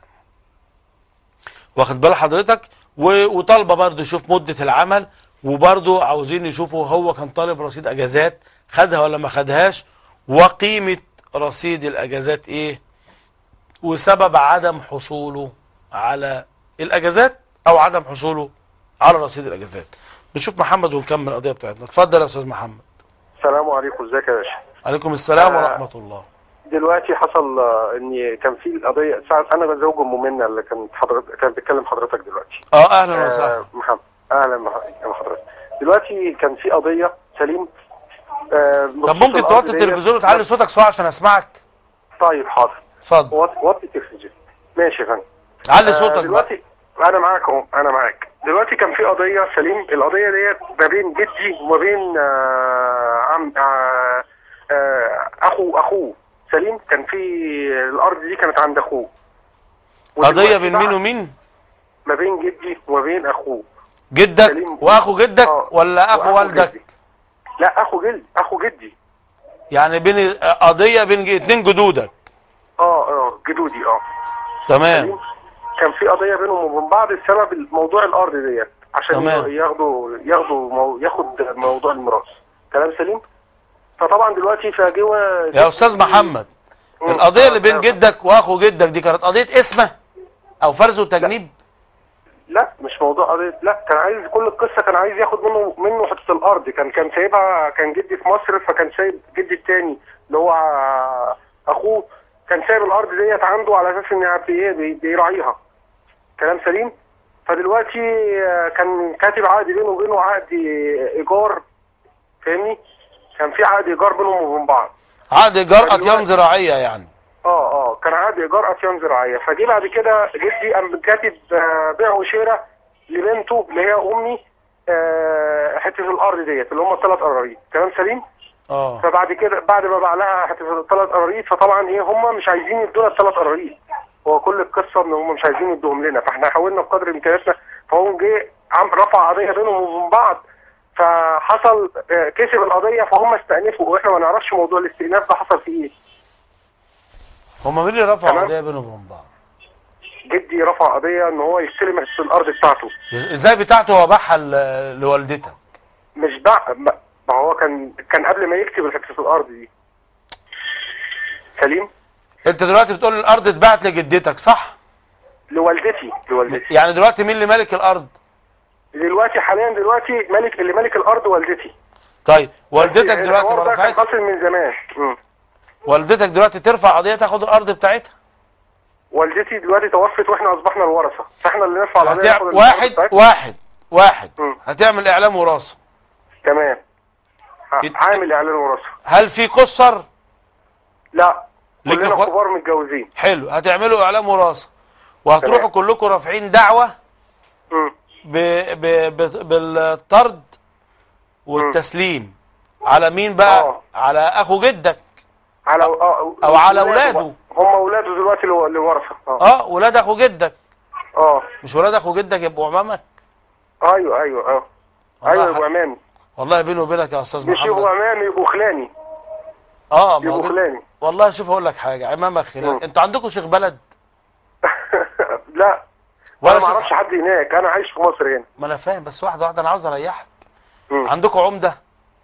واخد بال حضرتك و- وطالبه برضه يشوف مده العمل وبرضه عاوزين يشوفوا هو كان طالب رصيد اجازات خدها ولا ما خدهاش وقيمه رصيد الاجازات ايه وسبب عدم حصوله على الاجازات او عدم حصوله على رصيد الاجازات نشوف محمد ونكمل القضيه بتاعتنا اتفضل يا استاذ محمد
السلام عليكم ازيك يا باشا
عليكم السلام
آه.
ورحمه الله
دلوقتي حصل آه، ان كان في القضيه ساعه انا زوج ام منى اللي كانت حضرتك كانت بتكلم حضرتك دلوقتي
اه اهلا وسهلا
آه محمد اهلا بح- بحضرتك دلوقتي كان في قضيه سليم آه
طب
بخصوص
ممكن
الأرض
توطي
ديت.
التلفزيون وتعلي صوتك شويه عشان اسمعك
طيب حاضر
اتفضل
وط- وطي التلفزيون ماشي يا فندم
علي
آه،
صوتك بقى
دلوقتي انا معاك اهو انا معاك دلوقتي كان في قضيه سليم القضيه ديت ما بين جدي وما بين آه عم آه آه اخو اخوه سليم كان في الارض دي كانت عند اخوه
قضيه
ودلوقتي
بين
بقى
مين ومين
ما بين جدي وما بين اخوه
جدك
سليم.
واخو جدك
آه،
ولا اخو
وأخو
والدك
جدي. لا اخو جدي اخو جدي
يعني بين قضيه بين ج- اتنين جدودك
اه اه جدودي اه
تمام
سليم كان في قضيه بينهم وبين بعض بسبب موضوع الارض ديت عشان
تمام.
ياخدوا ياخدوا مو ياخد موضوع الميراث كلام سليم فطبعا دلوقتي فجوه
يا استاذ محمد
مم.
القضيه اللي بين
آه،
جدك واخو جدك دي كانت قضيه اسمه او فرز وتجنيب
لا مش موضوع قضيه لا كان عايز كل القصه كان عايز ياخد منه منه حته الارض كان كان سايبها كان جدي في مصر فكان سايب جدي التاني اللي هو اخوه كان سايب الارض ديت عنده على اساس انها بي- ايه بي- بيراعيها كلام سليم فدلوقتي آه، كان كاتب عقد بينه وبينه عقد ايجار فاهمني كان في عقد ايجار بينهم وبين بعض
عقد ايجار
دلوقتي-
اطيان زراعيه يعني
اه اه كان عقد عقد ايجار اطيان زراعيه فجي بعد كده جدي قام كاتب آه، بيع وشراء لبنته اللي هي امي آه، حته الارض ديت اللي هم الثلاث قراريط كلام سليم
اه
فبعد كده بعد ما باع لها حته الثلاث قراريط فطبعا ايه هم مش عايزين يدونا الثلاث قراريط هو كل القصه ان هم مش عايزين يدوهم لنا فاحنا حاولنا بقدر امكانياتنا فهو جه عم رفع قضيه بينهم وبين بعض فحصل آه، كسب القضيه فهم استأنفوا واحنا ما نعرفش موضوع الاستئناف ده حصل فيه ايه
هما مين اللي رفعوا
تمام.
قضيه بينهم وبين بعض
جدي رفع قضيه ان هو يستلم حته الارض بتاعته
ازاي بتاعته هو باعها ل- لوالدتك
مش باع ما ما هو كان كان قبل ما يكتب حته الارض دي سليم
انت دلوقتي بتقول الارض اتباعت لجدتك صح
لوالدتي لوالدتي
يعني دلوقتي مين اللي مالك الارض
دلوقتي حاليا دلوقتي ملك اللي ملك الارض والدتي
طيب والدتك
بس
دلوقتي ما
الحوار ده كان
رفعتش
حاصل من زمان مم.
والدتك دلوقتي ترفع قضيه تاخد الارض بتاعتها
والدتي دلوقتي توفت واحنا اصبحنا الورثه فاحنا اللي نرفع القضيه
هتع...
ناخد الأرض
واحد
بتاعتنا.
واحد واحد
مم.
هتعمل اعلام وراثه
تمام ه-
ات-
عامل اعلان وراثه
هل في قصر
لا
ليك
كلنا
أخوات؟
كبار متجوزين
حلو هتعملوا اعلام وراثه وهتروحوا
تمام.
كلكم رافعين دعوه
مم.
ب... ب... ب... بالطرد والتسليم على مين بقى
آه.
على اخو جدك
على آه
أو على
ولاده
أولاده.
بقى. هم اولاده دلوقتي اللي اللي ورثه اه
اه ولاد اخو جدك
اه
مش ولاد اخو جدك يبقوا عمامك
ايوه ايوه اه
والله
ايوه
ح-
يبقوا امامي
والله بيني وبينك يا استاذ
مش يبقوا
محمد
امامي يبقوا خلاني
اه ما هو
يبقوا
جد-
خلاني
والله شوف اقول لك حاجه عمامك خلال
مم.
انتوا عندكم شيخ بلد
لا
ولا
انا ما
شيخ-
اعرفش حد هناك انا عايش في مصر هنا
ما انا فاهم بس واحده واحده انا عاوز اريحك
مم.
عندكم عمده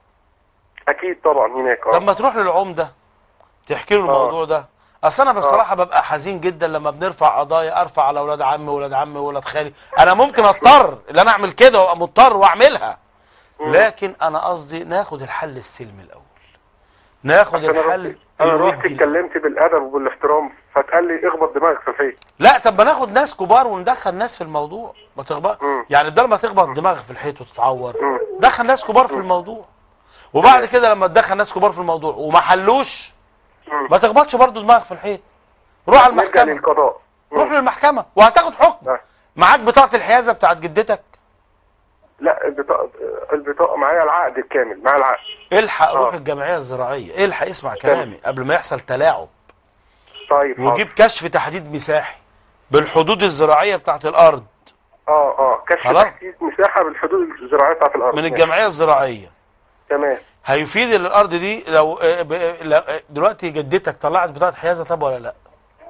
اكيد طبعا هناك اه
طب ما تروح للعمده تحكي له الموضوع ده اصل انا بصراحه ببقى حزين جدا لما بنرفع قضايا ارفع على اولاد عمي واولاد عمي واولاد خالي انا ممكن اضطر ان انا اعمل كده وابقى مضطر واعملها لكن انا قصدي ناخد الحل السلمي الاول ناخد
عشان انا
الحل
رحت انا رحت
الودي الأول.
اتكلمت بالادب وبالاحترام فتقال لي اخبط دماغك في الفيس
لا طب ما ناخد ناس كبار وندخل ناس في الموضوع ما تخبط
مم.
يعني بدل ما تخبط دماغك في الحيط وتتعور
مم.
دخل ناس كبار في الموضوع وبعد كده لما تدخل ناس كبار في الموضوع وما حلوش
مم.
ما تخبطش برضو دماغك في الحيط روح على
نرجع
المحكمه
للقضاء مم.
روح للمحكمه وهتاخد حكم
آه.
معاك بطاقه الحيازه بتاعت جدتك
لا البطاقه البطاقه معايا العقد الكامل معايا العقد
الحق
آه.
روح الجمعيه الزراعيه الحق اسمع كلامي قبل ما يحصل تلاعب
طيب حاضر.
وجيب كشف تحديد مساحي بالحدود الزراعيه بتاعت الارض
اه اه كشف
خلاص.
تحديد مساحه بالحدود الزراعيه بتاعت الارض
من
ماشي.
الجمعيه الزراعيه
تمام
هيفيد ان الارض دي لو آه، ب- آه، لو- آه، دلوقتي جدتك طلعت بطاقه حيازه طب ولا لا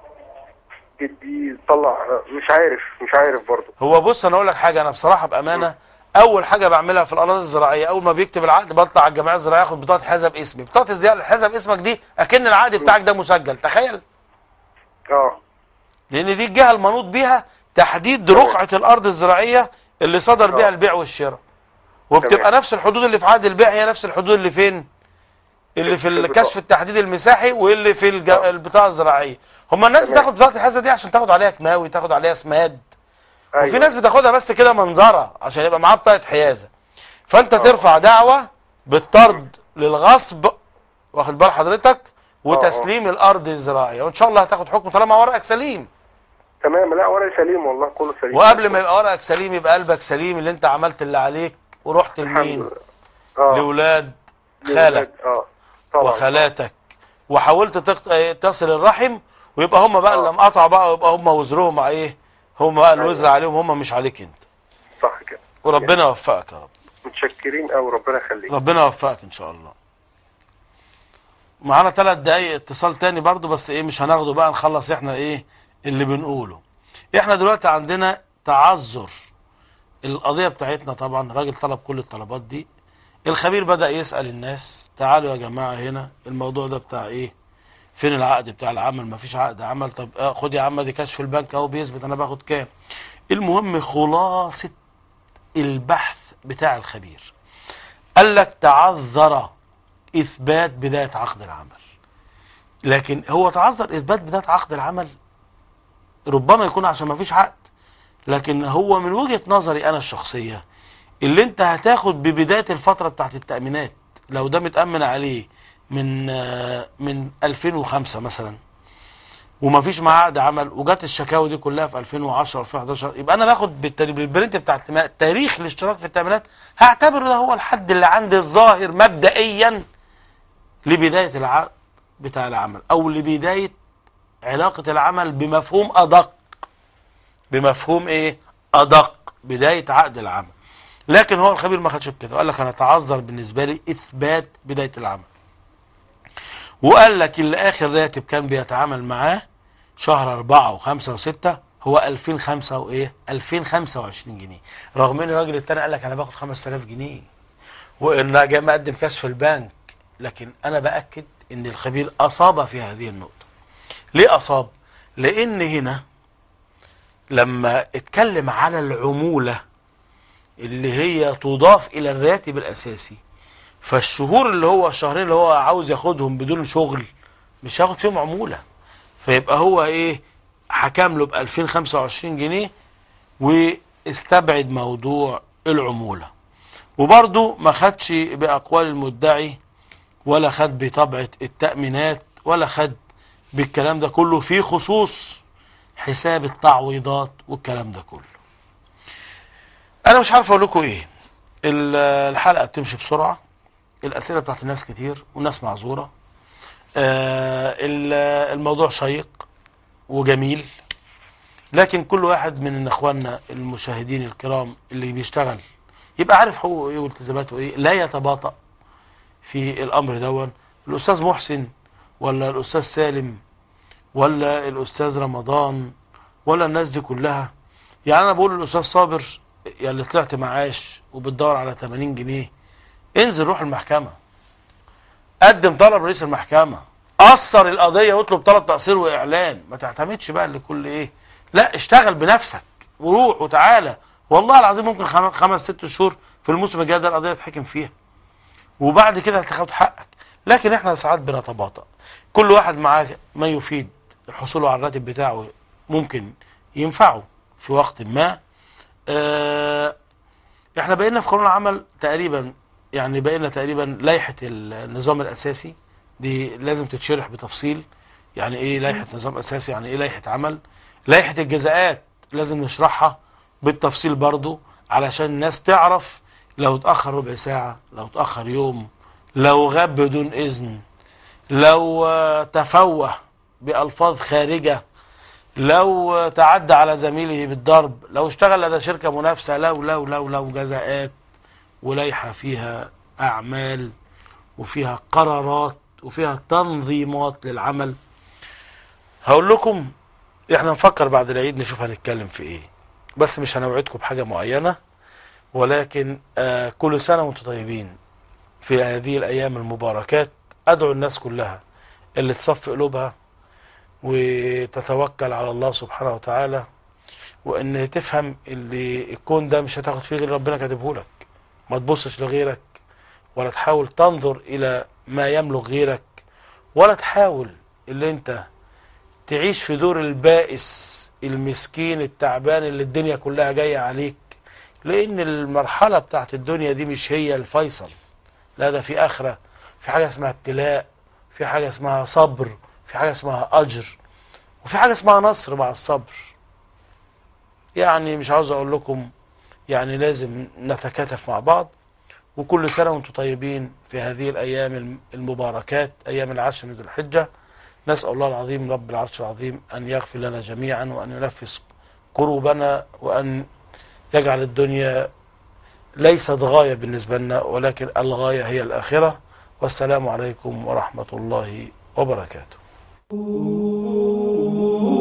جدي طلع مش عارف مش عارف برضه
هو بص انا اقول لك حاجه انا بصراحه بامانه اول حاجه بعملها في الاراضي الزراعيه اول ما بيكتب العقد بطلع على الجمعيه الزراعيه اخد بطاقه حيازه باسمي بطاقه الزياده الحيازه باسمك دي اكن العقد بتاعك ده مسجل تخيل
اه
لان دي الجهه المنوط بيها تحديد رقعه الارض الزراعيه اللي صدر بيها
آه.
البيع والشراء وبتبقى
تمام.
نفس الحدود اللي في عقد البيع هي نفس الحدود اللي فين اللي في
في البطاقة.
الكشف التحديد المساحي واللي في الج...
آه.
البطاقه الزراعيه هم الناس
تمام.
بتاخد بطاقه الحيازه دي عشان تاخد عليها كماوي تاخد عليها سماد
ايوه
وفي ناس بتاخدها بس كده منظره عشان يبقى معاه بطاقه حيازه فانت ترفع دعوه بالطرد للغصب واخد بال حضرتك وتسليم الارض الزراعيه وان شاء الله هتاخد حكم طالما ورقك سليم
تمام لا ورقي سليم والله كله سليم
وقبل ما يبقى ورقك سليم يبقى قلبك سليم اللي انت عملت اللي عليك ورحت
الحمد
لمين
لله. اه
لاولاد
للولاد.
خالك
اه طبعا
وخالاتك وحاولت تقط... اه، تصل الرحم ويبقى هم بقى
آه.
اللي مقطع بقى ويبقى هم وزرهم مع ايه هم بقى الوزر
أيوة.
عليهم هم مش عليك انت
صح كده
وربنا يوفقك يا رب
متشكرين قوي ربنا يخليك
ربنا يوفقك ان شاء الله معانا ثلاث دقايق اتصال تاني برضو بس ايه مش هناخده بقى نخلص احنا ايه اللي بنقوله احنا دلوقتي عندنا تعذر القضية بتاعتنا طبعا الراجل طلب كل الطلبات دي الخبير بدأ يسأل الناس تعالوا يا جماعة هنا الموضوع ده بتاع ايه فين العقد بتاع العمل مفيش عقد عمل طب آه خد يا عم دي كشف البنك اهو بيثبت انا باخد كام المهم خلاصة البحث بتاع الخبير قال لك تعذر اثبات بدايه عقد العمل لكن هو تعذر اثبات بدايه عقد العمل ربما يكون عشان ما فيش عقد لكن هو من وجهه نظري انا الشخصيه اللي انت هتاخد ببدايه الفتره بتاعت التامينات لو ده متامن عليه من آه، من 2005 مثلا وما فيش معاه عقد عمل وجات الشكاوي دي كلها في 2010 2011 يبقى انا باخد بالتر- بالبرنت بتاع التما- تاريخ الاشتراك في التامينات هعتبره ده هو الحد اللي عندي الظاهر مبدئيا لبدايه العقد بتاع العمل او لبدايه علاقه العمل بمفهوم ادق بمفهوم ايه ادق بدايه عقد العمل لكن هو الخبير ما خدش بكده قال لك انا اتعذر بالنسبه لي اثبات بدايه العمل وقال لك اللي اخر راتب كان بيتعامل معاه شهر أربعة وخمسة وستة هو 2005 وإيه؟ 2025 جنيه رغم إن الراجل التاني قال لك أنا باخد 5000 جنيه وإن جاي مقدم كاش في البنك لكن أنا بأكد إن الخبير أصاب في هذه النقطة ليه أصاب؟ لأن هنا لما اتكلم على العمولة اللي هي تضاف إلى الراتب الأساسي فالشهور اللي هو الشهرين اللي هو عاوز ياخدهم بدون شغل مش هياخد فيهم عمولة فيبقى هو ايه حكم له ب 2025 جنيه واستبعد موضوع العمولة وبرضه ما خدش بأقوال المدعي ولا خد بطبعة التأمينات ولا خد بالكلام ده كله في خصوص حساب التعويضات والكلام ده كله انا مش عارف اقول لكم ايه ال- الحلقة بتمشي بسرعة الأسئلة بتاعت الناس كتير والناس معذورة آه، ال- الموضوع شيق وجميل لكن كل واحد من اخواننا المشاهدين الكرام اللي بيشتغل يبقى عارف حقوقه ايه والتزاماته ايه لا يتباطأ في الامر دون الاستاذ محسن ولا الاستاذ سالم ولا الاستاذ رمضان ولا الناس دي كلها يعني انا بقول للاستاذ صابر يا اللي طلعت معاش وبتدور على 80 جنيه انزل روح المحكمه قدم طلب رئيس المحكمة قصر القضية واطلب طلب تقصير وإعلان ما تعتمدش بقى لكل إيه لا اشتغل بنفسك وروح وتعالى والله العظيم ممكن خم- خمس ست شهور في الموسم الجاي ده القضية تحكم فيها وبعد كده هتاخد حقك لكن احنا ساعات بنتباطأ كل واحد معاه ما يفيد حصوله على الراتب بتاعه ممكن ينفعه في وقت ما آه احنا بقينا في قانون العمل تقريبا يعني بقينا تقريبا لائحة النظام الأساسي دي لازم تتشرح بتفصيل يعني ايه لائحة نظام أساسي يعني ايه لائحة عمل لائحة الجزاءات لازم نشرحها بالتفصيل برضو علشان الناس تعرف لو اتأخر ربع ساعة لو اتأخر يوم لو غاب بدون إذن لو آه، تفوه بألفاظ خارجة لو آه، تعدى على زميله بالضرب لو اشتغل لدى شركة منافسة لو لو لو لو جزاءات ولائحة فيها أعمال وفيها قرارات وفيها تنظيمات للعمل هقول لكم احنا نفكر بعد العيد نشوف هنتكلم في ايه بس مش هنوعدكم بحاجة معينة ولكن آه كل سنة وانتم طيبين في هذه الأيام المباركات أدعو الناس كلها اللي تصفي قلوبها وتتوكل على الله سبحانه وتعالى وان تفهم اللي الكون ده مش هتاخد فيه غير ربنا كاتبه لك ما تبصش لغيرك ولا تحاول تنظر الى ما يملك غيرك ولا تحاول اللي انت تعيش في دور البائس المسكين التعبان اللي الدنيا كلها جاية عليك لان المرحلة بتاعت الدنيا دي مش هي الفيصل لا ده في اخرة في حاجة اسمها ابتلاء في حاجة اسمها صبر في حاجة اسمها اجر وفي حاجة اسمها نصر مع الصبر يعني مش عاوز اقول لكم يعني لازم نتكاتف مع بعض وكل سنة وانتم طيبين في هذه الأيام المباركات أيام العشر من ذي الحجة نسأل الله العظيم رب العرش العظيم أن يغفر لنا جميعا وأن ينفس كروبنا وأن يجعل الدنيا ليست غاية بالنسبة لنا ولكن الغاية هي الآخرة والسلام عليكم ورحمة الله وبركاته